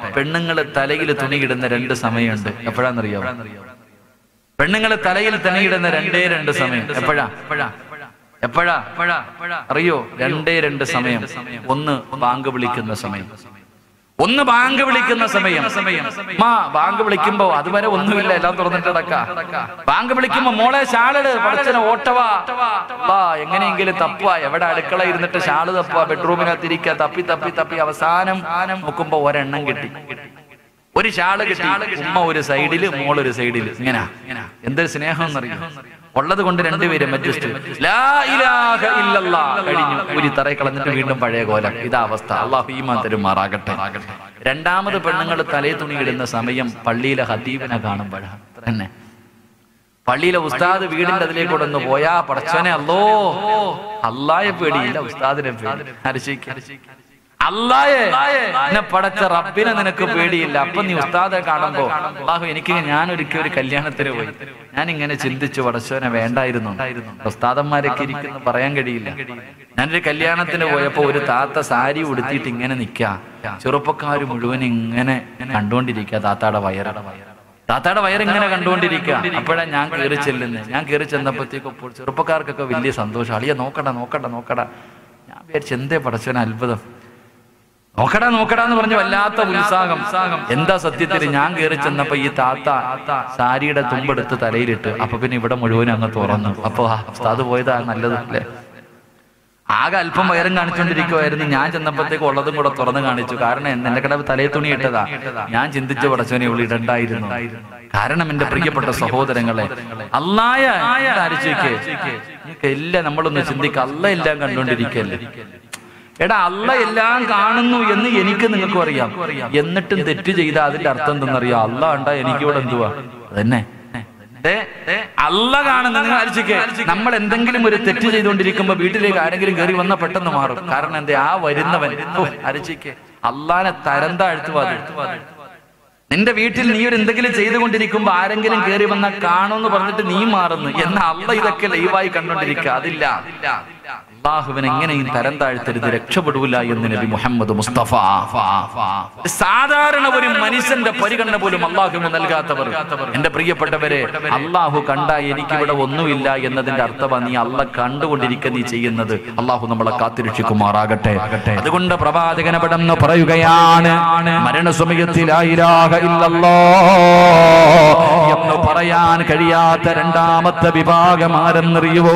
പെണ്ണുങ്ങള് തലയിൽ തുണിയിടുന്ന രണ്ട് സമയമുണ്ട് എപ്പോഴാന്നറിയോ പെണ്ണുങ്ങള് തലയിൽ തുണിയിടുന്ന രണ്ടേ രണ്ട് സമയം എപ്പോഴാ എപ്പോഴാ അറിയോ രണ്ടേ രണ്ട് സമയം ഒന്ന് ബാങ്ക് വിളിക്കുന്ന സമയം ഒന്ന് ബാങ്ക് വിളിക്കുന്ന സമയം മാ ബാങ്ക് വിളിക്കുമ്പോ അതുവരെ ഒന്നുമില്ല എല്ലാം തുറന്നിട്ട് അടക്ക ബാങ്ക് വിളിക്കുമ്പോ മോളെ ഷാളിട് പഠിച്ചന ഓട്ടവാ വാ എങ്ങനെയെങ്കിലും തപ്പുക എവിടെ അടുക്കള ഇരുന്നിട്ട് ഷാള് തപ്പുക ബെഡ്റൂമിനകത്ത് ഇരിക്കുക തപ്പി തപ്പി തപ്പി അവസാനം നോക്കുമ്പോ ഒരെണ്ണം കിട്ടി ഒരു ഷാള് കിട്ടി ഉമ്മ ഒരു സൈഡില് മോൾ ഒരു സൈഡില് ഇങ്ങനെ എന്തൊരു സ്നേഹം എന്നറിയാം ഉള്ളത് കൊണ്ട് രണ്ടുപേരും അഡ്ജസ്റ്റ് ലാ ഇലാഹ ഇല്ലല്ലാ കഴിഞ്ഞു ഒരു തറയെ കളഞ്ഞിട്ട് വീണ്ടും പഴയ കോലം ഇതാ അവസ്ഥ അള്ളാഹു ഈമാൻ തരുമാറാകട്ടെ രണ്ടാമത് പെണ്ണുങ്ങൾ തലേ തുണി ഇടുന്ന സമയം പള്ളിയിലെ ഹദീബിനെ കാണുമ്പോഴാണ് തന്നെ പള്ളിയിലെ ഉസ്താദ് വീടിന്റെ അതിലേക്കൂടെ ഒന്ന് പോയാ പടച്ചോനെ അല്ലോ അല്ലായെ പേടിയില്ല ഉസ്താദിനെ പേടി ഹരിശിക്ക അല്ലായെ എന്നെ പടച്ച റബ്ബിനെ നിനക്ക് പേടിയില്ല അപ്പൊ നീ ഉസ്താദെ കാണുമ്പോ അള്ളാഹു എനിക്ക് ഞാൻ ഒരിക്കൽ ഒരു കല്യാണത്തിന് പോയി ഞാൻ ഇങ്ങനെ ചിന്തിച്ചു പടച്ചോനെ വേണ്ടായിരുന്നു ഉസ്താദന്മാരൊക്കെ ഇരിക്കുന്നു പറയാൻ കഴിയില്ല ഞാനൊരു കല്യാണത്തിന് പോയപ്പോ ഒരു താത്ത സാരി ഉടുത്തിട്ട് ഇങ്ങനെ നിക്കാ ചെറുപ്പക്കാർ മുഴുവൻ ഇങ്ങനെ കണ്ടുകൊണ്ടിരിക്കുക താത്താടെ വയറ താത്താടെ വയറിങ്ങനെ കണ്ടുകൊണ്ടിരിക്കുക അപ്പോഴാ ഞാൻ കയറി ചെല്ലുന്നത് ഞാൻ കയറി ചെന്നപ്പോഴത്തേക്കും ഇപ്പോൾ ചെറുപ്പക്കാർക്കൊക്കെ വലിയ സന്തോഷം അളിയ നോക്കട നോക്കട നോക്കട ഞാൻ വിചാരിച്ചു എന്തേ പടച്ചോന അത്ഭുതം നോക്കടാ നോക്കടാ എന്ന് പറഞ്ഞ് വല്ലാത്ത ഉത്സാഹം എന്താ സത്യത്തിൽ ഞാൻ കയറി ചെന്നപ്പോ ഈ താത്ത സാരിയുടെ തുമ്പെടുത്ത് തലയിലിട്ട് അപ്പൊ പിന്നെ ഇവിടെ മുഴുവനും അങ്ങ് തുറന്നു അപ്പൊ അത് പോയതാ നല്ലത് അല്ലേ ആകെ അല്പം വയറും കാണിച്ചുകൊണ്ടിരിക്കുവായിരുന്നു ഞാൻ ചെന്നപ്പോഴത്തേക്ക് ഉള്ളതും കൂടെ തുറന്നു കാണിച്ചു കാരണം എന്റെ കടവ് തലയിൽ തുണി ഇട്ടതാ ഞാൻ ചിന്തിച്ച പടച്ചോനെ ഇവിടെ ഇടണ്ടായിരുന്നു കാരണം എന്റെ പ്രിയപ്പെട്ട സഹോദരങ്ങളെ അല്ലായ ആലോചിക്ക് എല്ലാം നമ്മളൊന്ന് ചിന്തിക്കുക അല്ല എല്ലാം കണ്ടുകൊണ്ടിരിക്കല്ലേ എടാ അല്ല എല്ലാം കാണുന്നു എന്ന് എനിക്ക് നിങ്ങൾക്കും അറിയാം എന്നിട്ടും തെറ്റ് ചെയ്ത അതിന്റെ അർത്ഥം എന്തെന്നറിയാം അല്ല ഉണ്ടാ എനിക്കിവിടെ എന്തുവാ അതന്നെ ദേ, ദേ, അല്ല കാണുന്ന നിങ്ങൾ ആലോചിക്കേ നമ്മൾ എന്തെങ്കിലും ഒരു തെറ്റ് ചെയ്തുകൊണ്ടിരിക്കുമ്പോ വീട്ടിലേക്ക് ആരെങ്കിലും കയറി വന്നാൽ പെട്ടെന്ന് മാറും കാരണം എന്തേ ആ വരുന്നവൻ ആലോചിക്കേ അള്ളാനെ തരം താഴ്ത്തുവാ നിന്റെ വീട്ടിൽ നീ ഒരു എന്തെങ്കിലും ചെയ്തുകൊണ്ടിരിക്കുമ്പോ ആരെങ്കിലും കയറി വന്നാൽ കാണുമെന്ന് പറഞ്ഞിട്ട് നീ മാറുന്നു എന്നാ അല്ല ഇതൊക്കെ ലൈവായി കണ്ടോണ്ടിരിക്കുക അതില്ല അള്ളാഹുവിനെ എങ്ങനെയും തരം താഴ്ത്തരുത് രക്ഷപ്പെടൂല എന്ന് നബി മുഹമ്മദ് മുസ്തഫ സാധാരണ ഒരു മനുഷ്യന്റെ പരിഗണന പോലും അള്ളാഹുവിന് നൽകാത്തവർ എന്റെ പ്രിയപ്പെട്ടവരെ അള്ളാഹു കണ്ട എനിക്കിവിടെ ഒന്നുമില്ല എന്നതിന്റെ അർത്ഥമാണ് നീ അല്ല കണ്ടുകൊണ്ടിരിക്കുക നീ ചെയ്യുന്നത് അള്ളാഹു നമ്മളെ കാത്തിരക്ഷിക്കുമാറാകട്ടെ അതുകൊണ്ട് പ്രവാചകന പടന്ന് പറയുകയാണ് മരണസമയത്തിലായിരാക ഇല്ലല്ലോ എന്ന് പറയാൻ കഴിയാത്ത രണ്ടാമത്തെ വിഭാഗം ആരെന്നറിയുവോ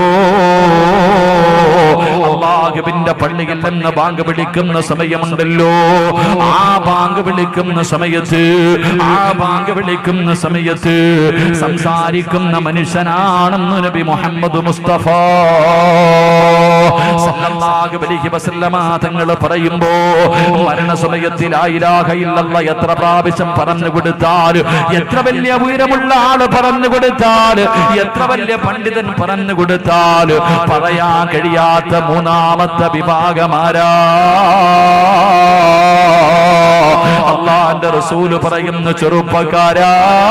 അള്ളാഹുവിന്റെ പള്ളിയിൽ നിന്ന് ബാങ്ക് വിളിക്കുന്ന സമയമുണ്ടല്ലോ ആ ബാങ്ക് വിളിക്കുന്ന സമയത്ത് ആ ബാങ്ക് വിളിക്കുന്ന സമയത്ത് സംസാരിക്കുന്ന മനുഷ്യനാണെന്ന് നബി മുഹമ്മദ് മുസ്തഫ സല്ലല്ലാഹു അലൈഹി വസല്ലമ തങ്ങൾ പറയുമ്പോ മരണസമയത്തിൽ ആയിലാഹ ഇല്ലല്ല എത്ര പ്രാവശ്യം പറഞ്ഞു കൊടുത്താൽ എത്ര വലിയ ഉയരമുള്ള ആള് പറഞ്ഞു കൊടുത്താൽ എത്ര വലിയ പണ്ഡിതൻ പറഞ്ഞു കൊടുത്താൽ പറയാൻ കഴിയാത്ത മൂന്നാമത്തെ വിഭാഗമാരാ അള്ളാന്റെ റസൂല് പറയുന്ന ചെറുപ്പക്കാരാ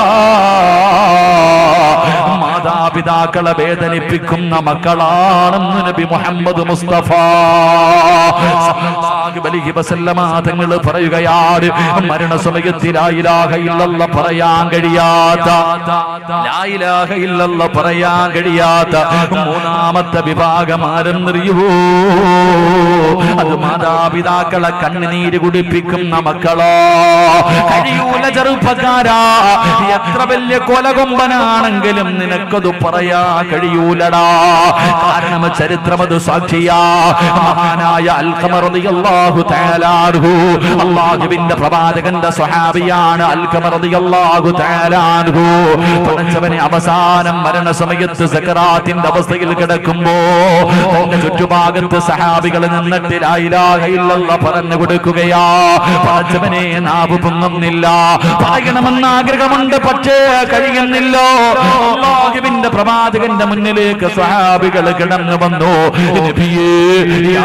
മാതാപിതാക്കളെ വേദനിപ്പിക്കുന്ന മക്കളാണെന്ന് നബി മുഹമ്മദ് മുസ്തഫ സല്ലല്ലാഹു അലൈഹി വസല്ലമ തങ്ങൾ പറയുകയാണ് മരണസമയത്തിൽ ലാ ഇലാഹ ഇല്ലല്ല പറയാൻ കഴിയാത്ത ലാ ഇലാഹ ഇല്ലല്ല പറയാൻ കഴിയാത്ത മൂന്നാമത്തെ വിഭാഗം ആരെന്നറിയുവോ അത് മാതാപിതാക്കളെ കണ്ണുനീര് കുടിപ്പിക്കുന്ന മക്കളോ കഴിയൂല ചെറുപ്പക്കാരാ എത്ര വലിയ കൊലകൊമ്പനാണെങ്കിലും നിനക്കത് പറയാ കഴിയൂലടാ കാരണം ചരിത്രം അത് സാക്ഷിയാ മഹാനായ അൽഖമറിയാഹു തആലാഹു അള്ളാഹുവിന്റെ പ്രവാചകന്റെ സ്വഹാബിയാണ് അൽഖമറിയാഹു തആലാഹു പടച്ചവനെ അവസാനം മരണസമയത്ത് സക്കറാത്തിന്റെ അവസ്ഥയിൽ കിടക്കുമ്പോ തന്റെ ചുറ്റുഭാഗത്ത് സഹാബികൾ നിന്നിട്ട് ലാ ഇലാഹ ഇല്ലല്ലാഹ് പറഞ്ഞു കൊടുക്കുകയാ പടച്ചവനെ നാവ് പൊങ്ങുന്നില്ല പറയണമെന്ന് ആഗ്രഹമുണ്ട് പക്ഷേ കഴിയുന്നില്ല അള്ളാഹുവിന്റെ പ്രവാചകന്റെ മുന്നിലേക്ക് സ്വഹാബികൾ കിടന്നു വന്നു നബിയേ യാ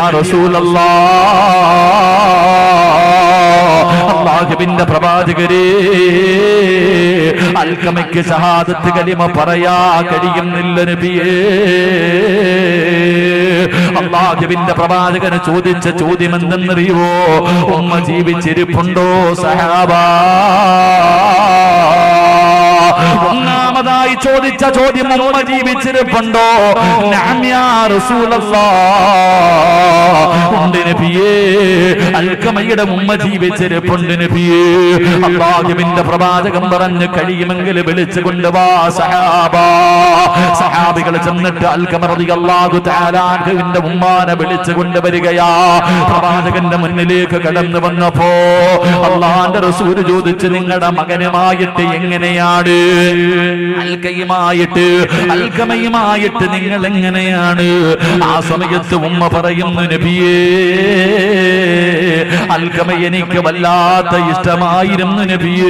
റസൂലല്ലാഹ് അള്ളാഹുവിന്റെ പ്രവാചകരേ അൽക്കമയ്ക്ക് ഷഹാദത്ത് കലിമ പറയാ കഴിയുന്നില്ല നബിയേ അള്ളാഹുവിന്റെ പ്രവാചകന് ചോദിച്ച ചോദ്യം എന്തെന്നറിയോ ഉമ്മ ജീവിച്ചിരിപ്പുണ്ടോ സഹാബാ ഒന്നാമതായി ചോദിച്ച ചോദ്യം ഉമ്മ ജീവിച്ചിരിപ്പുണ്ടോ നാം യാ റസൂലല്ലാ. ഉണ്ട് നബിയേ അൽക്കമയുടെ ഉമ്മ ജീവിച്ചിരിപ്പുണ്ട് നബിയേ അള്ളാഹുവിന്റെ പ്രവാചകം പറഞ്ഞ് കഴിയുമെങ്കിൽ വിളിച്ചു കൊണ്ടുവാ സഹാബ സഹാബികൾ ചെന്നിട്ട് അൽക്കമറതി അള്ളാഹു താലാഹുവിന്റെ ഉമ്മാനെ വിളിച്ചു കൊണ്ടുവരികയാ പ്രവാചകന്റെ മുന്നിലേക്ക് കടന്നു വന്നപ്പോ അള്ളാന്റെ റസൂല് ചോദിച്ചു നിങ്ങളുടെ മകനുമായിട്ട് എങ്ങനെയാണ് അൽക്കയുമായിട്ട് അൽക്കമയുമായിട്ട് നിങ്ങൾ എങ്ങനെയാണ് ആ സമയത്ത് ഉമ്മ പറയുന്നു നബിയേ അൽക്കമ എനിക്ക് വല്ലാത്ത ഇഷ്ടമായിരുന്നു നബിയേ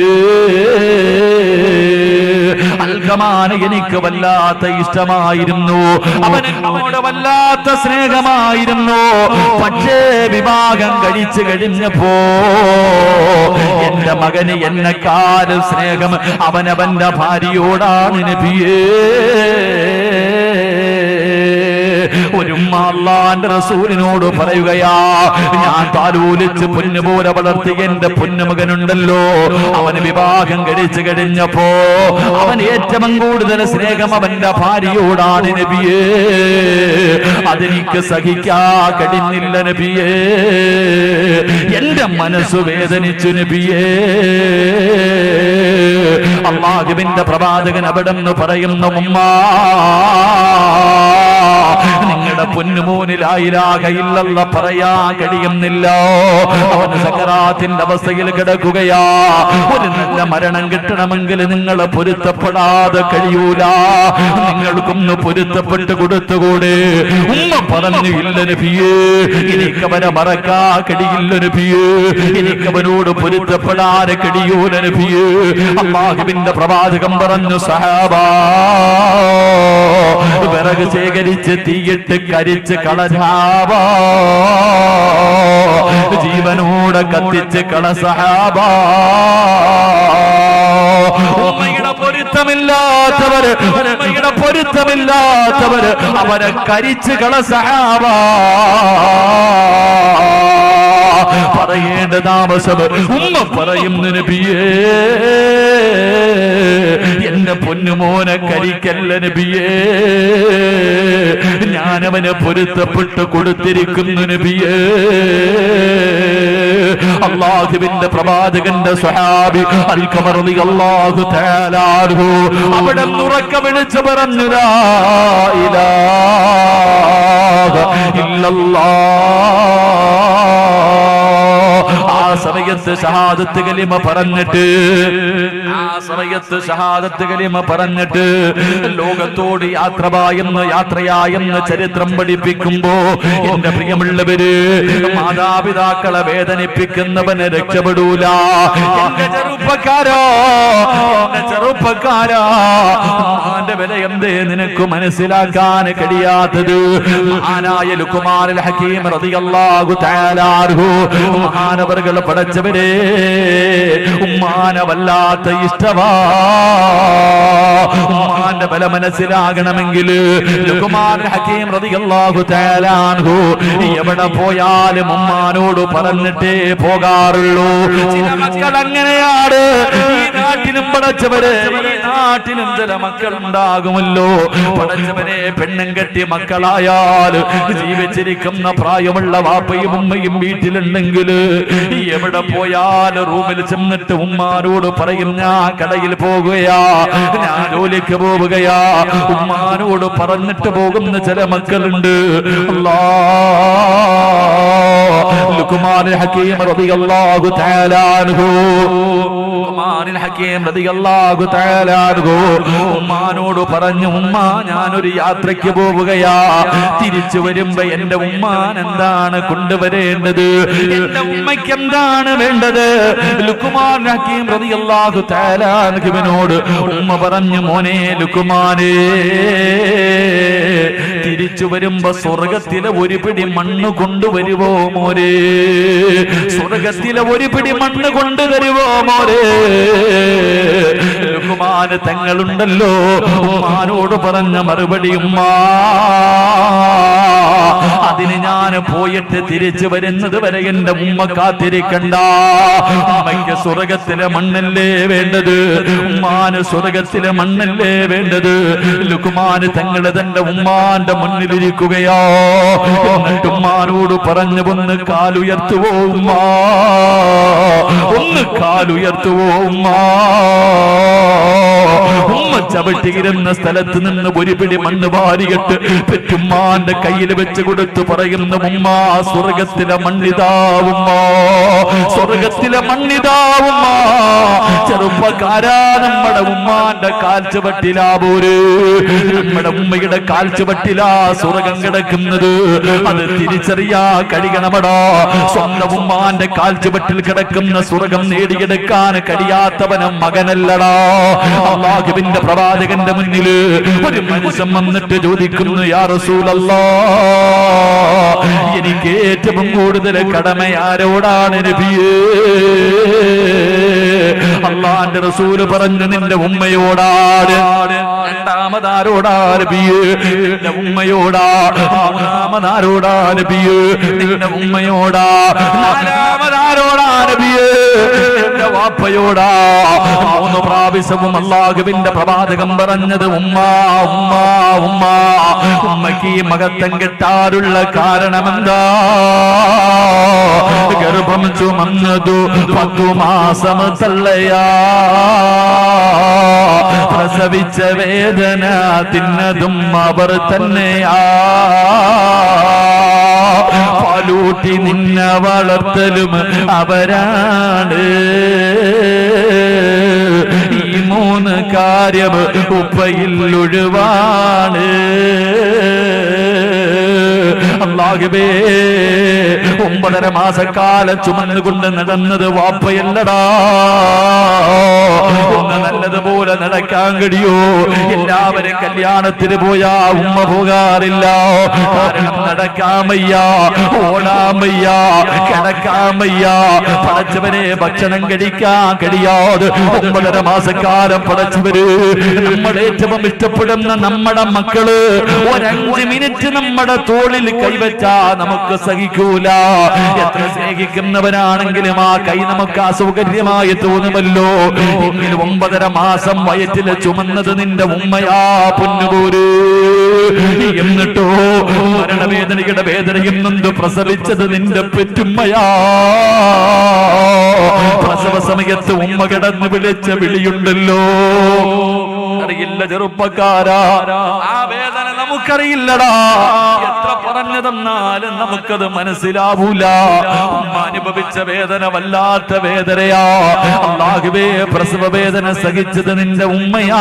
അൽക്കമാന എനിക്ക് വല്ലാത്ത ഇഷ്ടമായിരുന്നു അവൻ എന്നോട് വല്ലാത്ത സ്നേഹമായിരുന്നു പക്ഷേ വിവാഹം കഴിച്ചു കഴിഞ്ഞപ്പോ എന്റെ മകന് എന്നെക്കാളും സ്നേഹം അവനവന്റെ ഭാര്യയോടാണ് നബിയേ ഒരു അള്ളാന്റെ റസൂലിനോട് പറയുകയാ ഞാൻ താലൂലിച്ച് പൊന്നുപോലെ വളർത്തിയ എന്റെ പൊന്നുമകനുണ്ടല്ലോ അവന് വിവാഹം കഴിച്ചു കഴിഞ്ഞപ്പോ അവൻ ഏറ്റവും കൂടുതൽ സ്നേഹം അവന്റെ ഭാര്യയോടാണ് നബിയേ അതെനിക്ക് സഹിക്കാ കഴിഞ്ഞില്ല നബിയേ എന്റെ മനസ്സ് വേദനിച്ചു നബിയേ അള്ളാഹുവിന്റെ പ്രവാചകൻ അവിടെ നിന്ന് പറയുന്നു ഉമ്മ നിങ്ങളുടെ പൊന്നുമോനിലായിരാകയില്ലെന്ന പറയാ കഴിയുന്നില്ല അവന് സക്കറാത്തിന്റെ അവസ്ഥയിൽ കിടക്കുകയാ ഒരു നല്ല മരണം കിട്ടണമെങ്കിൽ നിങ്ങൾ പൊരുത്തപ്പെടാതെ കഴിയൂല നിങ്ങൾക്കൊന്ന് പൊരുത്തപ്പെട്ട് കൊടുത്തുകൂടെ ഉമ്മ പറഞ്ഞു ഇല്ല നബിയേ എനിക്കവനെ മറക്കാ കഴിയില്ല നബിയേ എനിക്കവനോട് പൊരുത്തപ്പെടാതെ കഴിയൂല നബിയേ അള്ളാഹുവിന്റെ പ്രവാചകം പറഞ്ഞു സഹാബാ വിറക് ശേഖരിച്ച് തീയിട്ട് കരിച്ച് കളസാബാ ജീവനോടെ കത്തിച്ച് കളസഹാബാ ഉമ്മയുടെ പൊരുത്തമില്ലാത്തവര് ഉമ്മയുടെ പൊരുത്തമില്ലാത്തവര് അവരെ കരിച്ച് കളസഹാബാ പറയേണ്ട താമസം ഉമ്മ പറയുന്നു നബിയേ എന്റെ പൊന്നുമോനെ കരിക്കല്ല നബിയേ ഞാനവന് പൊരുത്തപ്പെട്ട് കൊടുത്തിരിക്കുന്നു നബിയേ അള്ളാഹുവിന്റെ പ്രവാചകന്റെ സ്വഹാബി അൽക്കമറലി അള്ളാഹു തേലാർഹു അവിടെ ഉറക്ക വിളിച്ചു പറഞ്ഞു ലാ ഇലാഹ ഇല്ലല്ലാഹ് ആ സമയത്ത് ഷഹാദത്ത് കലിമ പറഞ്ഞിട്ട് ആ സമയത്ത് ഷഹാദത്ത് കലിമ പറഞ്ഞിട്ട് ലോകത്തോട് യാത്ര പായെന്ന് യാത്രയായെന്ന് ചരിത്രം പഠിപ്പിക്കുമ്പോ എന്റെ പ്രിയമുള്ളവര് മാതാപിതാക്കളെ വേദനിപ്പിക്കുന്നവന് രക്ഷപ്പെടൂല എന്റെ ചെറുപ്പക്കാരോ എന്റെ ചെറുപ്പക്കാരാ ഉമ്മാന്റെ വില എന്തേ നിനക്ക് മനസ്സിലാക്കാൻ കഴിയാത്തത് മഹാനായ ലുക്കുമാരൽ ഹക്കീം റളിയല്ലാഹു തആലാഹു മഹാനവറുകൾ പടച്ചവരെ ഉമ്മാനെ വല്ലാത്ത ഇഷ്ടമാ ഉമ്മാന്റെ ബല മനസ്സിലാകണമെങ്കിൽ ലുക്കുമാരൽ ഹക്കീം റളിയല്ലാഹു തആലാഹു എവിടെ പോയാലും ഉമ്മാനോട് പറഞ്ഞിട്ടേ പോകാറുള്ളൂ ചില മക്കൾ അങ്ങനെയാണ് ഈ നാട്ടിലും പടച്ചവരെ ഈ നാട്ടിലും ചില മക്കൾ ഉണ്ടാകുമല്ലോ പടച്ചവനെ പെണ്ണും കെട്ടി മക്കളായാൽ ജീവിച്ചിരിക്കുന്ന പ്രായമുള്ള വാപ്പയും ഉമ്മയും വീട്ടിലുണ്ടെങ്കിൽ എവിടെ പോയാൽ റൂമിൽ ചെന്നിട്ട് ഉമ്മാനോട് പറയും ഞാൻ കടയിൽ പോകുകയാ ഞാൻ ജോലിക്ക് പോവുകയാ ഉമ്മാനോട് പറഞ്ഞിട്ട് പോകുന്ന ചില മക്കളുണ്ട് അല്ലാ ലുക്മാൻ ഹക്കീം റളിയല്ലാഹു തആല അൻഹു ലുക്മാൻ ഹക്കീം റളിയല്ലാഹു തആല അൻഹു ഉമ്മാനോട് പറഞ്ഞു ഉമ്മ ഞാനൊരു യാത്രയ്ക്ക് പോവുകയാ തിരിച്ചു വരുമ്പോ എന്റെ ഉമ്മാൻ എന്താണ് കൊണ്ടുവരേണ്ടത് എന്റെ ഉമ്മയ്ക്ക് എന്താണ് വേണ്ടത് ലുക്കുമാൻ ഹക്കീം റളിയല്ലാഹു തആല അൻഹുവിനോട് ഉമ്മ പറഞ്ഞു മോനെ ലുക്കുമാനേ തിരിച്ചു വരുമ്പോ സ്വർഗത്തിലെ ഒരു പിടി മണ്ണ് കൊണ്ടുവരുവോ മോരെ സ്വർഗത്തിലെ ഒരു പിടി മണ്ണ് കൊണ്ടുവരുവോ മോരെ ലുക്കുമാന് തങ്ങളുണ്ടല്ലോ ഉമ്മാനോട് പറഞ്ഞ മറുപടി ഉമ്മ അതിന് ഞാൻ പോയിട്ട് തിരിച്ചു വരുന്നത് വരെ എന്റെ ഉമ്മ കാത്തിരിക്കണ്ട ഉമ്മയ്ക്ക് സ്വർഗത്തിലെ മണ്ണല്ലേ വേണ്ടത് ഉമ്മാന് സ്വർഗത്തിലെ മണ്ണല്ലേ വേണ്ടത് ലുക്കുമാന് തങ്ങള് തന്റെ ഉമ്മാന്റെ മുന്നിലിരിക്കുകയോ എന്നിട്ട് ഉമ്മാനോട് പറഞ്ഞു ഒന്ന് കാലുയർത്തുവോ ഉമ്മ ഒന്ന് കാലുയർത്തുവോ ഉമ്മ ഉമ്മ ചവിട്ടിയിരുന്ന സ്ഥലത്ത് നിന്ന് ഒരു പിടി മണ്ണ് വാരിയിട്ട് പെറ്റുമ്മാന്റെ കയ്യിൽ വെച്ച് കൊടുത്തു പറയുന്ന ഉമ്മ സ്വർഗത്തിലെ മണ്ണിതാവുമ്മ സ്വർഗത്തിലെ മണ്ണിതാവുമ്മ ചെറുപ്പക്കാരാ നമ്മുടെ ഉമ്മാന്റെ കാൽച്ചുവട്ടിലാ പോര് നമ്മുടെ ഉമ്മയുടെ കാൽച്ചുവട്ടിലാ സ്വർഗം കിടക്കുന്നത് അത് തിരിച്ചറിയാ കഴിയണമടാ സ്വന്തം ഉമ്മാന്റെ കാൽച്ചുവട്ടിൽ കിടക്കുന്ന സ്വർഗം നേടിയെടുക്കാൻ കഴിയാത്തവനും മകനല്ലടാ അള്ളാഹുവിന്റെ പ്രവാചകന്റെ മുന്നിൽ ഒരു മനുഷ്യൻ വന്നിട്ട് ചോദിക്കുന്നു യാ റസൂലല്ലാ എനിക്ക് ഏറ്റവും കൂടുതൽ കടമ ആരോടാണ് നബിയേ അള്ളാന്റെ റസൂല് പറഞ്ഞു നിന്റെ ഉമ്മയോടാട് രണ്ടാമതാരോടാ നബിയേ നിന്റെ ഉമ്മയോടാ മൂന്നാമതാരോടാ നബിയേ നിന്റെ ഉമ്മയോടാ നാലാമതാരോടാ നബിയേ നിന്റെ വാപ്പയോടാ മൂന്ന് പ്രാവശ്യവും അള്ളാഹുവിന്റെ പ്രവാചകം പറഞ്ഞത് ഉമ്മ ഉമ്മ ഉമ്മ ഉമ്മക്ക് ഈ മകത്തം കെട്ടാറുള്ള കാരണമെന്താ ഗർഭം ചുമന്നതു പത്തു മാസം തള്ളയാ പ്രസവിച്ച വേദന തിന്നതും അവർ തന്നെയാ പാലൂട്ടി നിന്ന വളർത്തലും അവരാണ് ഈ മൂന്ന് കാര്യം ഉപ്പയിൽ ഒഴിവാണ് അള്ളാഹുബേ ഒമ്പതര മാസക്കാലം ചുമന്നുകൊണ്ട് നടന്നത് വാപ്പയല്ലടാ ഒന്ന് നല്ലതുപോലെ നടക്കാൻ കഴിയോ എല്ലാവരും കല്യാണത്തിന് പോയാ ഉമ്മ പോകാറില്ല കാരണം നടക്കാമയ്യ ഓടാമയ്യ കിടക്കാമയ്യ പടച്ചവനെ ഭക്ഷണം കഴിക്കാൻ കഴിയാതെ ഒമ്പതര മാസക്കാലം പടച്ചവര് നമ്മുടെ ഏറ്റവും ഇഷ്ടപ്പെടുന്ന നമ്മുടെ മക്കള് ഒരഞ്ച് മിനിറ്റ് നമ്മുടെ തോളിൽ കൈവച്ചാ നമുക്ക് സഹിക്കൂല എത്ര സ്നേഹിക്കുന്നവരാണെങ്കിലും ആ കൈ നമുക്ക് അസൗകര്യമായി തോന്നുമല്ലോ എങ്കിലും ഒമ്പതര മാസം വയറ്റില് ചുമന്നത് നിന്റെ ഉമ്മയാ പൊന്നുപോര് എന്നിട്ടോ മരണവേദനയുടെ വേദനയും നൊന്ത് പ്രസവിച്ചത് നിന്റെ പെറ്റുമ്മയാ പ്രസവ സമയത്ത് ഉമ്മ കിടന്ന് വിളിച്ച വിളിയുണ്ടല്ലോ അറിയില്ല ചെറുപ്പക്കാരാ ആ വേദന നമുക്കറിയില്ലടാ എത്ര പറഞ്ഞു തന്നാലും നമുക്കത് മനസ്സിലാവൂല ഉമ്മ അനുഭവിച്ച വേദന വല്ലാത്ത വേദനയാ അള്ളാഹുവേ പ്രസവ വേദന സഹിച്ചത് നിന്റെ ഉമ്മയാ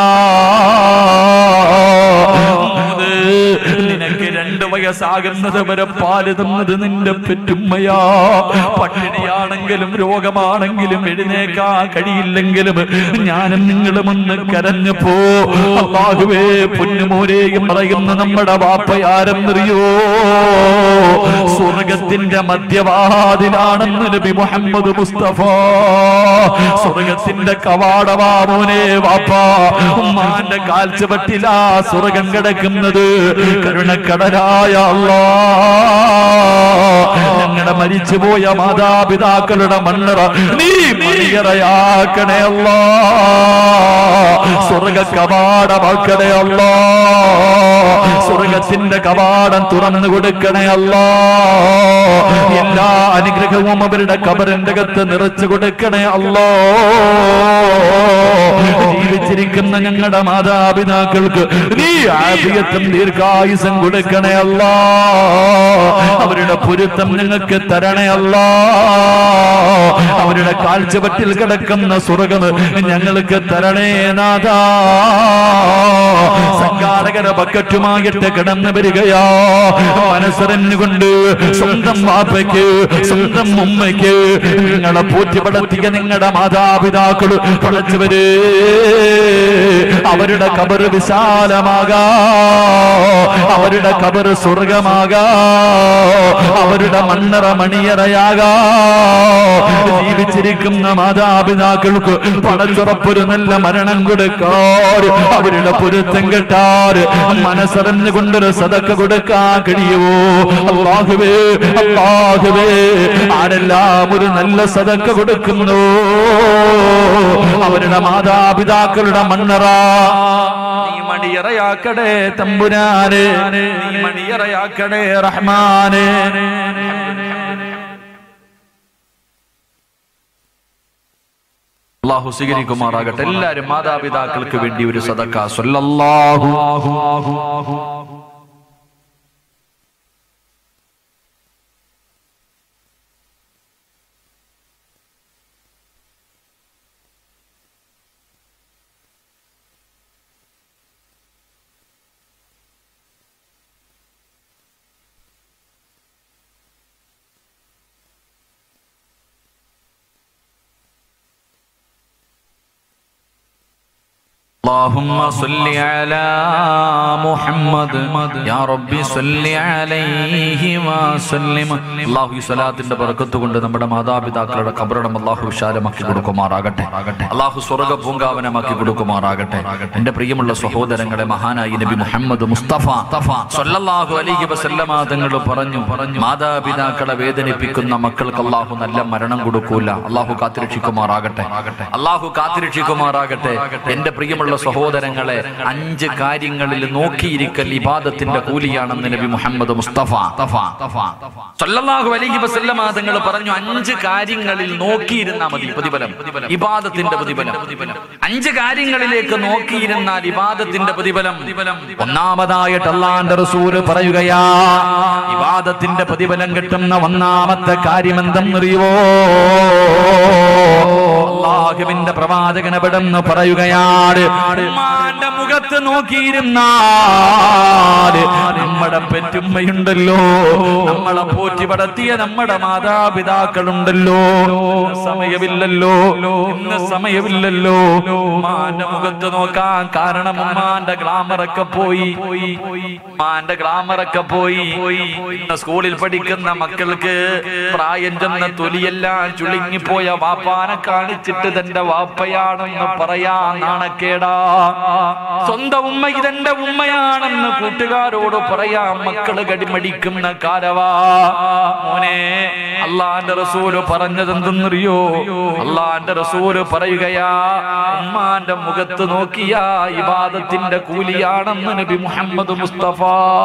മൂന്ന്, നിനക്ക് രണ്ട് വയസ്സാകുന്നത് വരെ പാല് തന്നത് നിന്റെ പെറ്റുമ്മയാ പട്ടിണിയാണെങ്കിലും രോഗമാണെങ്കിലും എഴുന്നേക്കാ കഴിയില്ലെങ്കിലും ഞാനും നിങ്ങളും ഒന്ന് കരഞ്ഞപ്പോ അള്ളാഹുവേ പൊന്നുമോരെയും പറയുന്ന നമ്മുടെ വാപ്പയാരെന്നറിയോ സ്വർഗത്തിന്റെ മധ്യവാതിലാണെന്ന് നബി മുഹമ്മദ് മുസ്തഫ സ്വർഗത്തിന്റെ കവാടവാമോനെ വാപ്പ ഉമ്മാന്റെ കാൽച്ചുവട്ടിലാ സ്വർഗം കിടക്കുന്നത് കരുണക്കടലായ അല്ലാ ഞങ്ങളുടെ മരിച്ചുപോയ മാതാപിതാക്കളുടെ മണ്ണറ നീ മണിയറയാക്കണേ അല്ലാ സ്വർഗ കവാടമാക്കണേ അല്ലാ സ്വർഗത്തിന്റെ കവാടം തുറന്നു കൊടുക്കണേ അല്ലാ എല്ലാ അനുഗ്രഹവും അവരുടെ കബറിന്റെ അകത്ത് നിറച്ചു കൊടുക്കണേ അല്ലോ ജീവിച്ചിരിക്കുന്ന ഞങ്ങളുടെ മാതാപിതാക്കൾക്ക് നീ ആഫിയത്തും ദീർഘായുസം കൊടുക്കണേ അല്ലാ അവരുടെ പൊരുത്തം ഞങ്ങൾക്ക് തരണേ അല്ലാ അവരുടെ കാഴ്ചപറ്റിൽ കിടക്കുന്ന സ്വർഗം ഞങ്ങൾക്ക് തരണേ നാഥാ സംഘാടകര ബക്കറ്റുമായിട്ട് കിടന്നു വരികയാ മനസ്സറിഞ്ഞുകൊണ്ട് സ്വന്തം വാപ്പയ്ക്ക് സ്വന്തം ഉമ്മയ്ക്ക് നിങ്ങളെ പോറ്റി വളർത്തിയ നിങ്ങളുടെ മാതാപിതാക്കള് പടച്ചവര് അവരുടെ കബർ വിശാലമാകാ അവരുടെ കബർ സ്വർഗമാകാ അവരുടെ മണ്ണറ മണിയറയാകാ ജീവിച്ചിരിക്കുന്ന മാതാപിതാക്കൾക്ക് പണച്ചുറപ്പൊരു നല്ല മരണം കൊടുക്കാർ അവരുടെ പൊരുത്തം കെട്ടാർ മനസ്സറിഞ്ഞുകൊണ്ടൊരു സതക്ക കൊടുക്കാൻ കഴിയുമോ അള്ളാഹുവേ അള്ളാഹുവേ ആരെല്ലാം ഒരു നല്ല സതക്ക കൊടുക്കുന്നു അവരുടെ മാതാപിതാക്കളുടെ മണ്ണറ നീ മണിയറയാക്കടേ തമ്പുരാനെ നീ മണിയറയാക്കടേ റഹ്മാനെ അള്ളാഹു സ്വീകരിക്കുമാറാകട്ടെ എല്ലാരും മാതാപിതാക്കൾക്ക് വേണ്ടി ഒരു സദക്ക സ്വല്ലല്ലാഹു اللهم صل على محمد يا ربي صل عليه وسلم അല്ലാഹു ഈ സ്വലാത്തിന്റെ ബർക്കത്ത് കൊണ്ട് നമ്മുടെ മാതാപിതാക്കളുടെ കബറിടം അല്ലാഹു വിശാലമാക്കി കൊടുക്കുമാറാകട്ടെ അല്ലാഹു സ്വർഗ പൂങ്കാവനമാക്കി കൊടുക്കുമാറാകട്ടെ എന്റെ പ്രിയമുള്ള സഹോദരങ്ങളെ മഹാനായി നബി മുഹമ്മദ് മുസ്തഫ സല്ലല്ലാഹു അലൈഹി വസല്ലമ തങ്ങൾ പറഞ്ഞു മാതാപിതാക്കളെ വേദനിപ്പിക്കുന്ന മക്കൾക്ക് അല്ലാഹു നല്ല മരണം കൊടുക്കൂല അല്ലാഹു കാത്തിരക്ഷിക്കുമാറാകട്ടെ അല്ലാഹു കാത്തിരക്ഷിക്കുമാറാകട്ടെ എന്റെ പ്രിയമുള്ള സഹോദരങ്ങളെ അഞ്ച് കാര്യങ്ങളിൽ നോക്കിയിരിക്കൽ ഇബാദത്തിന്റെ കൂലിയാണെന്ന് നബി മുഹമ്മദ് മുസ്തഫ സല്ലല്ലാഹു അലൈഹി വസല്ലമ തങ്ങൾ പറഞ്ഞു അഞ്ച് കാര്യങ്ങളിൽ നോക്കിയിരുന്നാൽ മതി പ്രതിഫലം ഇബാദത്തിന്റെ പ്രതിഫലം അഞ്ച് കാര്യങ്ങളിലേക്ക് നോക്കിയിരുന്നാൽ ഇബാദത്തിന്റെ പ്രതിഫലം ഒന്നാമതായിട്ട് അള്ളാന്റെ റസൂല് പറയുകയാ ഇബാദത്തിന്റെ പ്രതിഫലം കിട്ടുന്ന ഒന്നാമത്തെ കാര്യം എന്തെന്നറിയുവോ അള്ളാഹുവിന്റെ പ്രവാചകൻ എവിടെന്ന് പറയുകയാണ് ഉമ്മാന്റെ മുഖത്ത് നോക്കിയിരുന്നാൽ നമ്മുടെ പെറ്റുമ്മയുണ്ടല്ലോ നമ്മളെ പോറ്റി പടത്തിയ നമ്മുടെ മാതാപിതാക്കളുണ്ടല്ലോ സമയമില്ലല്ലോ ഇന്ന് സമയമില്ലല്ലോ ഉമ്മാന്റെ മുഖത്ത് നോക്കാൻ കാരണം ഉമ്മാന്റെ ഗ്ലാമറൊക്കെ പോയി ഉമ്മാന്റെ ഗ്ലാമറൊക്കെ പോയി ഇന്ന് സ്കൂളിൽ പഠിക്കുന്ന മക്കൾക്ക് പ്രായം ചെന്ന തൊലിയെല്ലാം ചുളുങ്ങിപ്പോയ വാപ്പാനെ കാണിച്ചിട്ട് തന്റെ വാപ്പയാണെന്ന് പറയാ നാണക്കേടാ സ്വന്തം ഉമ്മ ഇതെന്റെ ഉമ്മയാണെന്ന് കൂട്ടുകാരോട് പറയാ മക്കള് കടിമടിക്കുന്ന കാലവാ മോനെ അള്ളാന്റെ റസൂല് പറഞ്ഞത് എന്തെന്നറിയോ അള്ളാന്റെ റസൂല് പറയുകയാ ഉമ്മാന്റെ മുഖത്ത് നോക്കിയാ ഇബാദത്തിന്റെ കൂലിയാണെന്ന് നബി മുഹമ്മദ് മുസ്തഫ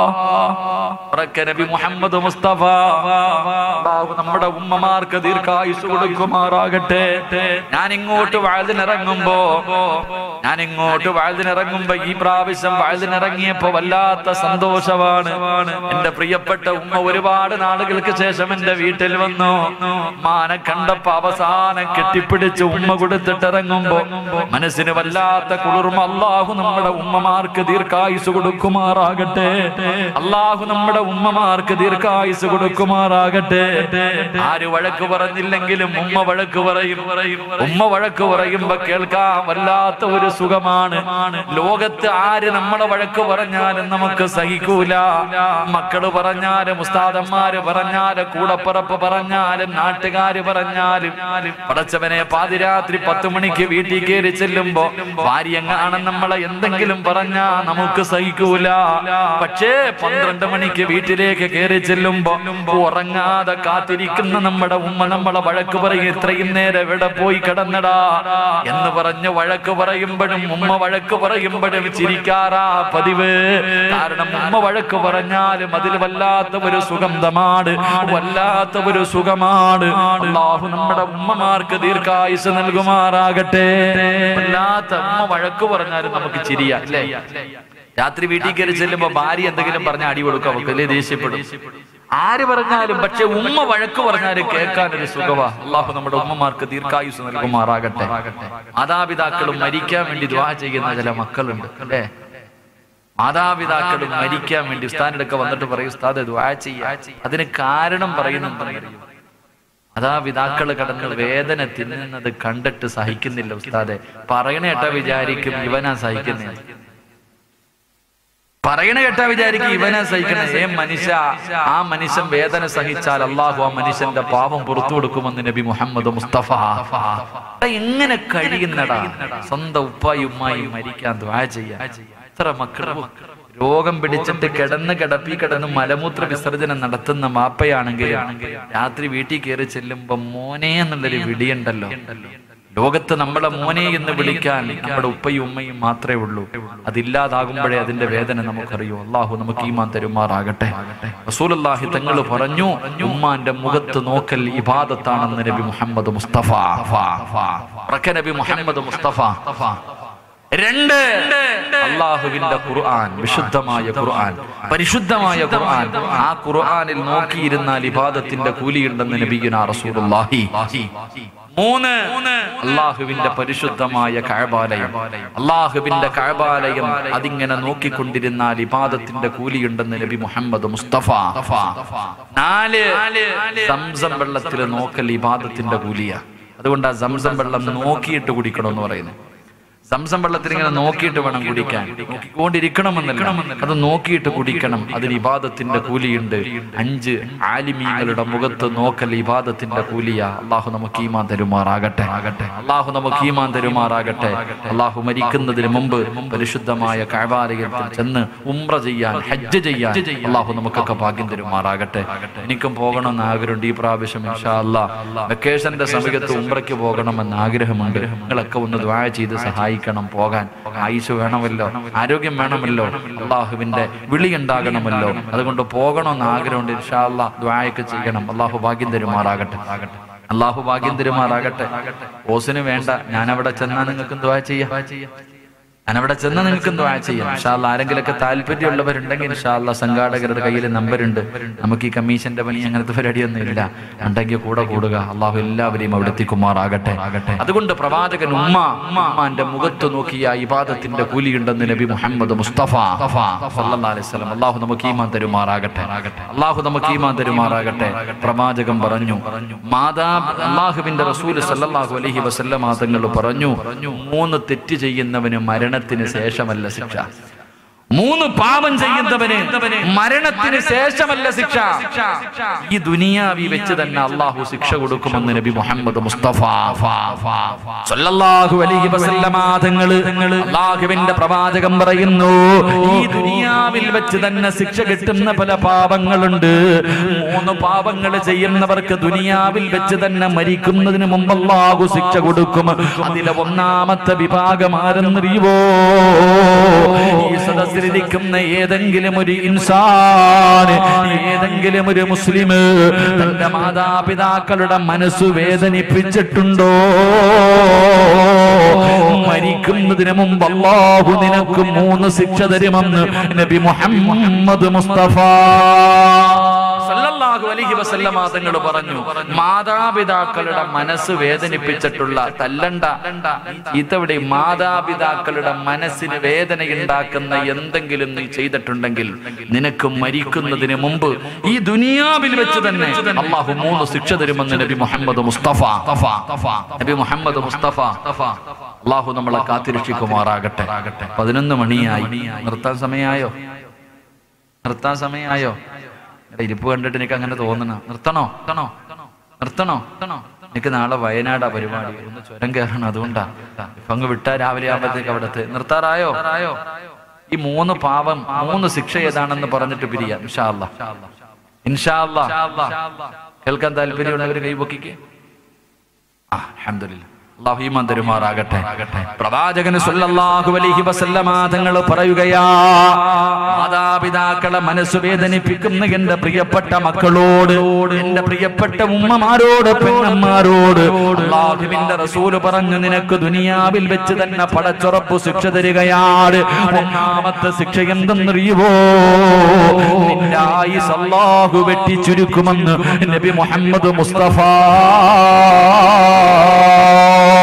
ഉറക്കെ നബി മുഹമ്മദ് മുസ്തഫ അല്ലാഹു നമ്മുടെ ഉമ്മമാർക്ക് ദീർഘായുസ് കൊടുക്കുമാറാകട്ടെ ഞാൻ ഇങ്ങോട്ട് വാഴ്തിനിറങ്ങുമ്പോ ഞാൻ ഇങ്ങോട്ട് വാഴ്തിനിറങ്ങുമ്പോ ഈ പ്രാവശ്യം വാഴ്തിനിറങ്ങിയപ്പോ വല്ലാത്ത സന്തോഷമാണ് എന്റെ പ്രിയപ്പെട്ട ഉമ്മ ഒരുപാട് നാളുകൾക്ക് ശേഷം എന്റെ വീട്ടിൽ വന്നു മാനെ കണ്ടപ്പോ അവസാനം കെട്ടിപ്പിടിച്ച് ഉമ്മ കൊടുത്തിട്ട് ഇറങ്ങുമ്പോ മനസ്സിന് വല്ലാത്ത കുളിർമ അള്ളാഹു നമ്മുടെ ഉമ്മമാർക്ക് ദീർഘായുസ് കൊടുക്കുമാറാകട്ടെ അള്ളാഹു നമ്മുടെ ഉമ്മമാർക്ക് ദീർഘായുസ് കൊടുക്കുമാറാകട്ടെ ആര് വഴക്ക് പറഞ്ഞില്ലെങ്കിലും ഉമ്മ വഴക്ക് പറയും ഉമ്മ വഴക്ക് പറയുമ്പോ കേൾക്കാൻ വല്ലാത്ത ഒരു സുഖമാണ് ലോകത്ത് ആര് നമ്മളെ വഴക്ക് പറഞ്ഞാലും നമുക്ക് സഹിക്കൂല മക്കള് പറഞ്ഞാലും ഉസ്താദന്മാര് പറഞ്ഞാലും കൂടപ്പറപ്പ് പറഞ്ഞാലും നാട്ടുകാര് പറഞ്ഞാലും പടച്ചവനെ പാതിരാത്രി പത്ത് മണിക്ക് വീട്ടിൽ കയറി ചെല്ലുമ്പോ ഭാര്യങ്ങാണ് നമ്മളെ എന്തെങ്കിലും പറഞ്ഞാ നമുക്ക് സഹിക്കൂല പക്ഷേ പന്ത്രണ്ട് മണിക്ക് വീട്ടിലേക്ക് കയറി ചെല്ലുമ്പോ ഉറങ്ങാതെ കാത്തിരിക്കുന്ന നമ്മുടെ ഉമ്മ നമ്മളെ വഴക്ക് പറയും ഇത്രയും നേരം എവിടെ പോയി കിടന്നടാ എന്ന് പറഞ്ഞ് വഴക്ക് പറയുമ്പോഴും ഉമ്മ വഴക്ക് പറയുമ്പോഴും ചിരിക്കാറാ പതിവ് കാരണം ഉമ്മ വഴക്ക് പറഞ്ഞാലും അതിൽ വല്ലാത്ത ഒരു സുഗന്ധമാണ് വല്ലാത്ത ഒരു സുഖമാണ് അള്ളാഹു നമ്മുടെ ഉമ്മമാർക്ക് ദീർഘായുസ് നൽകുമാറാകട്ടെ വല്ലാത്ത ഉമ്മ വഴക്ക് പറഞ്ഞാലും നമുക്ക് ചിരിയാ അല്ലേ രാത്രി വീട്ടിൽ കയറി ചെല്ലുമ്പോ ഭാര്യ എന്തെങ്കിലും പറഞ്ഞ അടി കൊടുക്കും അവർക്ക് അല്ലേ ദേഷ്യപ്പെടും ആര് പറഞ്ഞാലും പക്ഷെ ഉമ്മ വഴക്ക് പറഞ്ഞാലും കേൾക്കാൻ ഒരു സുഖവാ അള്ളാഹു നമ്മുടെ ഉമ്മമാർക്ക് ദീർഘായുസ് നൽകുമാറാകട്ടെ മാതാപിതാക്കളും മരിക്കാൻ വേണ്ടി ദ്വാ ചെയ്യുന്ന ചില മക്കളുണ്ട് അല്ലേ മാതാപിതാക്കളും മരിക്കാൻ വേണ്ടി ഉസ്താദിനൊക്കെ വന്നിട്ട് പറയും ഉസ്താദ് ദ്വാ ചെയ്യാ അതിന് കാരണം പറയുന്നുണ്ടെന്നറിയോ മാതാപിതാക്കള് കടന്ന് വേദന തിന്നുന്നത് കണ്ടിട്ട് സഹിക്കുന്നില്ല ഉസ്താദെ പറയണ കേട്ടാ വിചാരിക്കും ഇവനാ സഹിക്കുന്നേ പറയണ കേട്ടാ വിചാരിക്കും ഇവനാ സഹിക്കുന്നത് ഏ മനുഷ്യ ആ മനുഷ്യൻ വേദന സഹിച്ചാൽ അള്ളാഹു ആ മനുഷ്യന്റെ പാപം പുറത്തു കൊടുക്കുമെന്ന് നബി മുഹമ്മദ് മുസ്തഫ എടാ, എങ്ങനെ കഴിയുന്നടാ സ്വന്തം ഉപ്പായി ഉമ്മായി മരിക്കാൻ ദ്വാ ചെയ്യാൻ എത്ര മക്കളും രോഗം പിടിച്ചിട്ട് കിടന്ന് കിടപ്പി കിടന്ന് മലമൂത്ര വിസർജനം നടത്തുന്ന മാപ്പയാണെങ്കിൽ രാത്രി വീട്ടിൽ കയറി ചെല്ലുമ്പോ മോനെ എന്നുള്ളൊരു വിടിയുണ്ടല്ലോ ലോകത്ത് നമ്മളെ മോനെ എന്ന് വിളിക്കാൻ നമ്മുടെ ഉപ്പയും ഉമ്മയും മാത്രമേ ഉള്ളൂ അതില്ലാതാകുമ്പോഴേ അതിന്റെ വേദന നമുക്കറിയൂ അള്ളാഹു നമുക്ക് ഈമാൻ തരുമാറാകട്ടെ റസൂലുള്ളാഹി തങ്ങൾ പറഞ്ഞു ഉമ്മാന്റെ മുഖത്ത് നോക്കൽ ഇബാദത്താണെന്ന് നബി മുഹമ്മദ് മുസ്തഫ ഉറക്കെ നബി മുഹമ്മദ് മുസ്തഫ രണ്ട് അള്ളാഹുവിന്റെ ഖുർആൻ വിശുദ്ധമായ ഖുർആൻ പരിശുദ്ധമായ ഖുർആൻ ആ ഖുർആനിൽ നോക്കിയിരുന്നാൽ ഇബാദത്തിന്റെ കൂലിയുണ്ടെന്ന് നബിയുന റസൂലുള്ളാഹി മൂന്ന് അള്ളാഹുവിന്റെ പരിശുദ്ധമായ കഴബാലയം അള്ളാഹുവിന്റെ കഴബാലയം അതിങ്ങനെ നോക്കിക്കൊണ്ടിരുന്നാൽ ഇബാദത്തിന്റെ കൂലിയുണ്ടെന്ന് നബി മുഹമ്മദ് മുസ്തഫ നാല് സംസം വെള്ളത്തിൽ നോക്കൽ ഇബാദത്തിന്റെ കൂലിയ അതുകൊണ്ട് ആ സംസം വെള്ളം നോക്കിയിട്ട് കുടിക്കണമെന്ന് പറയുന്നത് സംസം വെള്ളത്തിൽ ഇങ്ങനെ നോക്കിയിട്ട് വേണം കുടിക്കാൻ നോക്കിക്കൊണ്ടിരിക്കണമെന്നല്ല അത് നോക്കിയിട്ട് കുടിക്കണം അതിന് ഇബാദത്തിന്റെ കൂലിയുണ്ട് അഞ്ച് ആലിമീങ്ങളുടെ മുഖത്ത് നോക്കൽ ഇബാദത്തിന്റെ കൂലിയ അള്ളാഹു നമുക്ക് ഈമാൻ തരുമാറാകട്ടെ ആകട്ടെ അള്ളാഹു നമുക്ക് ഈമാൻ തരുമാറാകട്ടെ അള്ളാഹു മരിക്കുന്നതിന് മുമ്പ് പരിശുദ്ധമായ കഴവാലയത്തിൽ ചെന്ന് ഉംറ ചെയ്യാൻ ഹജ്ജ് ചെയ്യാൻ അള്ളാഹു നമുക്കൊക്കെ ഭാഗ്യം തരുമാറാകട്ടെ എനിക്കും പോകണമെന്ന് ആഗ്രഹമുണ്ട് ഈ പ്രാവശ്യം ഇൻഷാ അല്ലാ വെക്കേഷന്റെ സമയത്ത് ഉംറയ്ക്ക് പോകണമെന്ന് ആഗ്രഹമുണ്ട് നിങ്ങളൊക്കെ ഒന്ന് ദ്വായ ചെയ്ത് സഹായിക്കണം പോകാൻ ആയുസ് വേണമല്ലോ ആരോഗ്യം വേണമല്ലോ അള്ളാഹുവിന്റെ വിളി ഉണ്ടാകണമല്ലോ അതുകൊണ്ട് പോകണമെന്ന് ആഗ്രഹമുണ്ട് ഇൻഷാ അല്ലാ ദ്വായൊക്കെ ചെയ്യണം അള്ളാഹു ഭാഗ്യം തരുമാറാകട്ടെ അള്ളാഹു ഭാഗ്യം തരുമാറാകട്ടെ ഓസിന് വേണ്ട ഞാൻ അവിടെ ചെന്നാൽ നിങ്ങൾക്ക് ദ്വാ ചെയ്യാം ഞാനവിടെ ചെന്ന് നിങ്ങൾക്ക് ദ്വാ ചെയ്യാം ഇൻഷാല്ല ആരെങ്കിലൊക്കെ താല്പര്യമുള്ളവരുണ്ടെങ്കിൽ ഇൻഷാല്ല സംഘാടകരുടെ കയ്യിൽ നമ്പറുണ്ട് നമുക്ക് ഈ കമ്മീഷന്റെ പണി അങ്ങനത്തെ പരിപാടിയൊന്നും ഇല്ല ഉണ്ടെങ്കിൽ കൂടെ കൂടുക അള്ളാഹു എല്ലാവരെയും അവിടെ എത്തിക്കുമാറാകട്ടെ അതുകൊണ്ട് പ്രവാചകൻ ഉമ്മ ഉമ്മാന്റെ മുഖത്ത് നോക്കിയ ഇബാദത്തിന്റെ കൂലിയുണ്ടെന്ന് നബി മുഹമ്മദ് മുസ്തഫ സല്ലല്ലാഹു അലൈഹി വസല്ലം അള്ളാഹു നമുക്ക് ഈമാൻ തരുമാറാകട്ടെ അള്ളാഹു നമുക്ക് ഈമാൻ തരുമാറാകട്ടെ പ്രവാചകൻ പറഞ്ഞു മാതാ അള്ളാഹുവിന്റെ റസൂൽ സല്ലല്ലാഹു അലൈഹി വസല്ലം തങ്ങൾ പറഞ്ഞു മൂന്ന് തെറ്റ് ചെയ്യുന്നവന് മരണത്തിന് ശേഷമല്ല ശിക്ഷ മൂന്ന് പാപം ചെയ്യുന്നവന് മരണത്തിന് ശേഷമല്ല ശിക്ഷ ഈ ദുനിയാവി വെച്ച് തന്നെ അള്ളാഹു ശിക്ഷ കൊടുക്കുമെന്ന് നബി മുഹമ്മദ് മുസ്തഫ സല്ലല്ലാഹു അലൈഹി വസല്ലമ തങ്ങള് അള്ളാഹുവിന്റെ പ്രവാചകം പറയുന്നു ഈ ദുനിയാവിൽ വെച്ച് തന്നെ ശിക്ഷ കിട്ടുന്ന പല പാപങ്ങളുണ്ട് മൂന്ന് പാപങ്ങൾ ചെയ്യുന്നവർക്ക് ദുനിയാവിൽ വെച്ച് തന്നെ മരിക്കുന്നതിന് മുമ്പ് അള്ളാഹു ശിക്ഷ കൊടുക്കും അതിലെ ഒന്നാമത്തെ വിഭാഗം ആരെന്നറിയുവോ ഈ സദസ്സിലിരിക്കുന്ന ഏതെങ്കിലും ഒരു ഇൻസാൻ ഏതെങ്കിലും ഒരു മുസ്ലിം തന്റെ മാതാപിതാക്കളുടെ മനസ്സ് വേദനിപ്പിച്ചിട്ടുണ്ടോ മരിക്കുന്നതിന് മുമ്പ് അള്ളാഹു നിനക്ക് മൂന്ന് ശിക്ഷ തരുമെന്ന് നബി മുഹമ്മദ് മുസ്തഫ സല്ലല്ലാഹു അലൈഹി വസല്ലമ തങ്ങൾ പറഞ്ഞു മാതാപിതാക്കളുടെ മനസ്സ് വേദനിപ്പിച്ചിട്ടുള്ള തല്ലണ്ട ഇതവിടെ മാതാപിതാക്കളുടെ മനസ്സിന് വേദനയുണ്ടാക്കുന്ന എന്തെങ്കിലും നീ ചെയ്തിട്ടുണ്ടെങ്കിൽ നിനക്ക് മരിക്കുന്നതിന് മുമ്പ് ഈ ദുനിയാവിൽ വെച്ച് തന്നെ അള്ളാഹു മൂന്ന് ശിക്ഷ തരുമെന്ന് നബി മുഹമ്മദ് മുസ്തഫ നബി മുഹമ്മദ് മുസ്തഫ അള്ളാഹു നമ്മളെ കാത്തിരക്ഷിക്കുമാറാകട്ടെ പതിനൊന്ന് മണിയായി നിർത്താൻ സമയമായോ നിർത്താൻ സമയമായോ എടാ, ഇരിപ്പ് കണ്ടിട്ട് എനിക്ക് അങ്ങനെ തോന്നണ നിർത്തണോ നിർത്തണോ നിർത്തണോ നിർത്തണോ എനിക്ക് നാളെ വയനാടാ പരിപാടി ഒന്ന് ചുരം കയറണം അതുകൊണ്ടാ ഇപ്പൊ അങ്ങ് വിട്ടാ രാവിലെ ആകുമ്പോഴത്തേക്ക് അവിടത്തെ നിർത്താറായോ ഈ മൂന്ന് പാപം മൂന്ന് ശിക്ഷ ഏതാണെന്ന് പറഞ്ഞിട്ട് പിരിയാം ഇൻഷാ അല്ലാ ഇൻഷാ അല്ലാ കേൾക്കാൻ താല്പര്യമുള്ളവർ കൈപൊക്കിക്ക് ആ അൽഹംദുലില്ലാ അല്ലാഹു ഈമാൻ തരുമാറാകട്ടെ പ്രവാചകന് സല്ലല്ലാഹു അലൈഹി വസല്ലമ തങ്ങൾ പറയുകയാ മാതാപിതാക്കളെ മനസ്സ് വേദനിപ്പിക്കുന്ന എന്റെ പ്രിയപ്പെട്ട മക്കളോട് എന്റെ പ്രിയപ്പെട്ട ഉമ്മമാരോട് പെണ്ണന്മാരോട് അള്ളാഹുവിന്റെ റസൂല് പറഞ്ഞു നിനക്ക് ദുനിയാവിൽ വെച്ച് തന്നെ പടച്ചുറപ്പ് ശിക്ഷ തരികയാണ് ഒന്നാമത്തെ ശിക്ഷ എന്തെന്നറിയുവോ നിന്റെ ആയുസ് അള്ളാഹു വെട്ടി ചുരുക്കുമെന്ന് നബി മുഹമ്മദ് മുസ്തഫ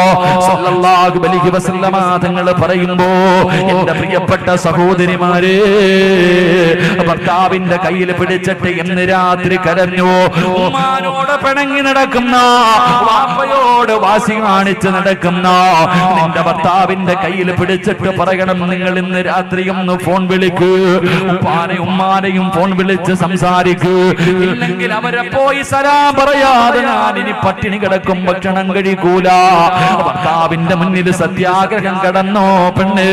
സല്ലല്ലാഹു അലൈഹി വസല്ലമ തങ്ങൾ പറയുമ്പോ എന്റെ പ്രിയപ്പെട്ട സഹോദരിമാരെ ഭർത്താവിന്റെ കയ്യിൽ പിടിച്ചിട്ട് എന്ന് രാത്രി കരഞ്ഞു ഉമ്മാനോട് പിണങ്ങി നടക്കുന്ന വാപ്പയോട് വാശി കാണിച്ച് നടക്കുന്ന നിന്റെ ഭർത്താവിന്റെ കയ്യിൽ പിടിച്ചിട്ട് പറയണം നിങ്ങൾ ഇന്ന് രാത്രി ഒന്ന് ഫോൺ വിളിക്കൂ ഉപ്പാനെയും ഉമ്മാനെയും ഫോൺ വിളിച്ച് സംസാരിക്കൂ ഇല്ലെങ്കിൽ അവരെ പോയി സലാം പറയാതെ ഞാൻ ഇനി പട്ടിണി കിടക്കും ഭക്ഷണം കഴിക്കൂല ഭർത്താവിന്റെ മുന്നിൽ സത്യാഗ്രഹം കടന്നോ പെണ്ണ്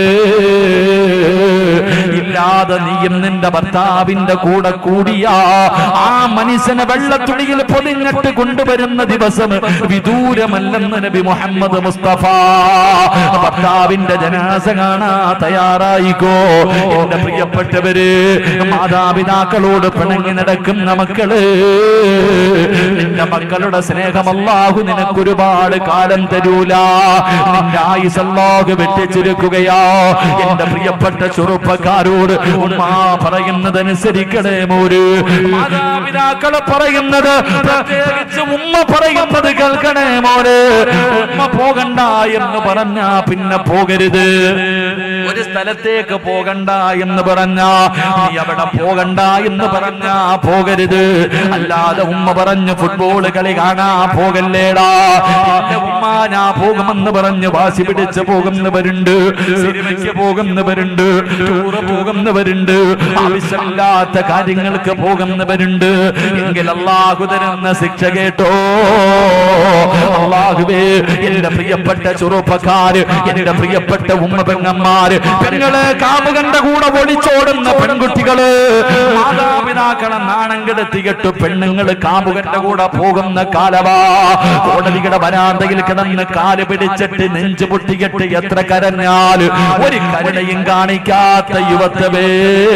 ഇല്ലാതെ നീയും നിന്റെ ഭർത്താവിന്റെ കൂടെ കൂടിയ ആ മനുഷ്യനെ വെള്ളത്തുണിയിൽ പൊതിഞ്ഞിട്ട് കൊണ്ടുവരുന്ന ദിവസം വിദൂരമല്ലെന്ന് നബി മുഹമ്മദ് മുസ്തഫ ഭർത്താവിന്റെ ജനാസ കാണാ തയ്യാറായിക്കോ എന്റെ പ്രിയപ്പെട്ടവര് മാതാപിതാക്കളോട് പിണങ്ങി നടക്കുന്ന മക്കള് നിന്റെ മക്കളുടെ സ്നേഹം അല്ലാഹു നിനക്ക് ഒരുപാട് കാലം തരൂല നിന്റെ ആയുസ് അല്ലാഹു വെട്ടിച്ചിരിക്കുകയാ എന്റെ പ്രിയപ്പെട്ട ചെറുപ്പക്കാരോട് ഉമ്മ പറയുന്നതനുസരിക്കണേ മോര് മാതാപിതാക്കള് പറയുന്നത് പ്രത്യേകിച്ച് ഉമ്മ പറയുന്നത് കേൾക്കണേ മോര് ഉമ്മ പോകണ്ട എന്ന് പറഞ്ഞ പിന്നെ പോകരുത് ഒരു സ്ഥലത്തേക്ക് പോകണ്ട എന്ന് പറഞ്ഞ നീ അവിടെ പോകണ്ട എന്ന് പറഞ്ഞ പോകരുത് അല്ലാതെ ഉമ്മ പറഞ്ഞു ഫുട്ബോൾ കളി കാണാ പോകല്ലേടാ എന്റെ ഉമ്മ ഞാൻ പോകുമെന്ന് പറഞ്ഞ് വാശി പിടിച്ച് പോകുന്നവരുണ്ട് സിനിമയ്ക്ക് പോകുന്നവരുണ്ട് ടൂറ് പോകുന്നവരുണ്ട് ആവശ്യമില്ലാത്ത കാര്യങ്ങൾക്ക് പോകുന്നവരുണ്ട് എങ്കിൽ അള്ളാഹു തരുന്ന ശിക്ഷ കേട്ടോ അള്ളാഹുവേ എന്റെ പ്രിയപ്പെട്ട ചെറുപ്പക്കാര് എന്റെ പ്രിയപ്പെട്ട ഉമ്മ പെങ്ങന്മാര് പെങ്ങള് കാമുകന്റെ കൂടെ ഒളിച്ചോടുന്ന പെൺകുട്ടികള് മാതാപിതാക്കളെ നാണം കെടുത്തിയിട്ട് പെണ്ണുങ്ങള് കാമുകന്റെ കൂടെ പോകുന്ന കാലവാ കോടതിയുടെ വരാന്തയിൽ കിടന്ന് കാല് പിടിച്ചിട്ട് നെഞ്ചു പൊട്ടിയിട്ട് എത്ര കരഞ്ഞാല് ഒരു കരുണയും കാണിക്കാത്ത യുവത്വേ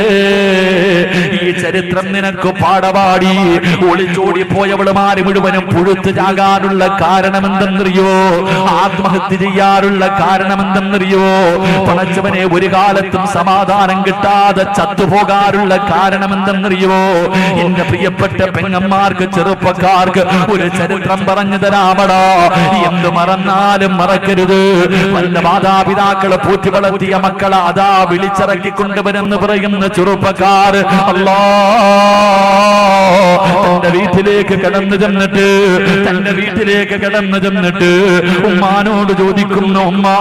ഈ ചരിത്രം നിനക്ക് പാടപാടി ഒളിച്ചോടി പോയവളുമാര് മുഴുവനും പുഴുത്തു ചാകാനുള്ള കാരണമെന്തെന്നറിയോ ആത്മഹത്യ ചെയ്യാറുള്ള കാരണമെന്തെന്നറിയോ പണച്ചവനെ ഒരു കാലത്തും സമാധാനം കിട്ടാതെ ചത്തുപോകാറുള്ള കാരണമെന്തെന്നറിയോ എന്റെ പ്രിയപ്പെട്ട പെങ്ങന്മാർക്ക് ചെറുപ്പക്കാർക്ക് ഒരു ചരിത്രം പറഞ്ഞു തരാമടാ എന്ത് മറന്നാലും മറക്കരുത് വല്ല മാതാപിതാക്കളെ പൂറ്റി വളർത്തിയ മക്കളെ അതാ വിളിച്ചിറക്കി കൊണ്ടുവരെന്ന് പറയുന്ന ചെറുപ്പക്കാർ അല്ലാ തന്റെ വീട്ടിലേക്ക് കടന്നു ചെന്നിട്ട് തന്റെ വീട്ടിലേക്ക് കടന്നു ചെന്നിട്ട് ഉമ്മാനോട് ചോദിക്കുന്നു ഉമ്മാ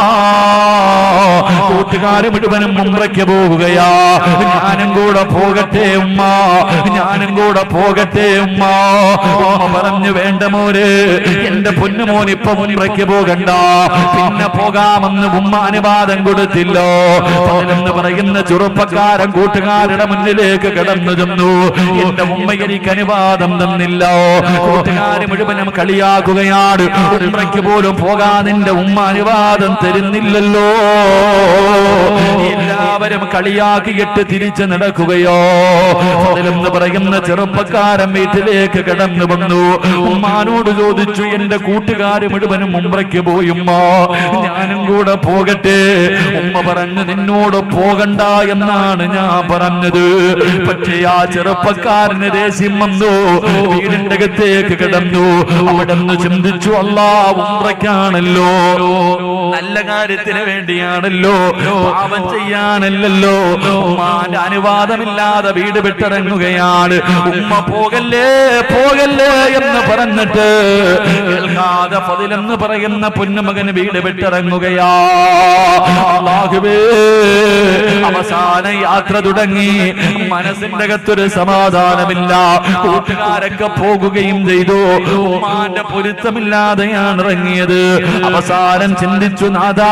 കൂട്ടുകാര് മുഴുവനും മുമ്പ്രയ്ക്ക് പോവുകയാ ഞാനും കൂടെ പോകട്ടെ ഉമ്മ ഞാനും കൂടെ പോകട്ടെ ഉമ്മ ഉമ്മ പറഞ്ഞു വേണ്ട മോര് എന്റെ പൊന്നുമോൻ ഇപ്പൊ മുമ്പ്രയ്ക്ക് പോകണ്ട പിന്നെ പോകാമെന്ന് ഉമ്മ അനുവാദം കൊടുത്തില്ലോ എന്ന് പറയുന്ന ചെറുപ്പക്കാരൻ കൂട്ടുകാരുടെ മുന്നിലേക്ക് കടന്നു ചെന്നു എന്റെ ഉമ്മ എനിക്ക് അനുവാദം തന്നില്ല കൂട്ടുകാര് മുഴുവനും കളിയാക്കുകയാണ് ഉമ്മയ്ക്ക് പോലും പോകാൻ നിന്റെ ഉമ്മ അനുവാദം തരുന്നില്ലല്ലോ എല്ലാവരും കളിയാക്കിയിട്ട് തിരിച്ചു നടക്കുകയോ എന്ന് പറയുന്ന ചെറുപ്പക്കാരൻ വീട്ടിലേക്ക് കടന്നു വന്നു ഉമ്മാനോട് ചോദിച്ചു എന്റെ കൂട്ടുകാര് മുഴുവനും ഉമ്രയ്ക്ക് പോയുമ്മ ഞാനും കൂടെ പോകട്ടെ ഉമ്മ പറഞ്ഞു നിന്നോട് പോകണ്ട എന്നാണ് ഞാൻ പറഞ്ഞത് പക്ഷേ ആ ചെറുപ്പക്കാരന് ദേഷ്യം വന്നു വീടിന്റെ അകത്തേക്ക് കിടന്നു അവിടെ നിന്ന് ചിന്തിച്ചു അല്ലാ ഉമ്രയ്ക്കാണല്ലോ നല്ല കാര്യത്തിന് വേണ്ടിയാണല്ലോ പാപം ചെയ്യാനല്ലല്ലോ ഉമ്മാന്റെ അനുവാദമില്ലാതെ വീട് വിട്ടിറങ്ങുകയാണ് ഉമ്മ പോകല്ലേ പോകല്ലേ എന്ന് പറഞ്ഞിട്ട് കേൾക്കാതെ ഫതിലെന്ന് പറയുന്ന പൊന്നുമകന് വീട് വിട്ടിറങ്ങുകയാ അല്ലാഹുവേ അവസാന യാത്ര തുടങ്ങി മനസ്സിന്റെ അകത്തൊരു സമാധാനമില്ല കൂട്ടുകാരൊക്കെ പോകുകയും ചെയ്തു ഉമ്മാന്റെ പൊരുത്തമില്ലാതെയാണ് ഇറങ്ങിയത് അവസാനം ചിന്തിച്ചു നാദാ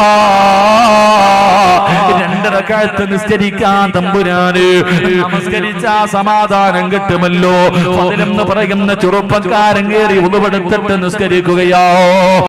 രണ്ടര കാലത്ത് നിസ്കരിക്കാൻ തമ്പുരാന് നമസ്കരിച്ച സമാധാനം കിട്ടുമല്ലോ എന്ന് പറയുന്ന ചെറുപ്പക്കാരൻ കയറി ഉളവെടുത്തിട്ട് നിസ്കരിക്കുകയോ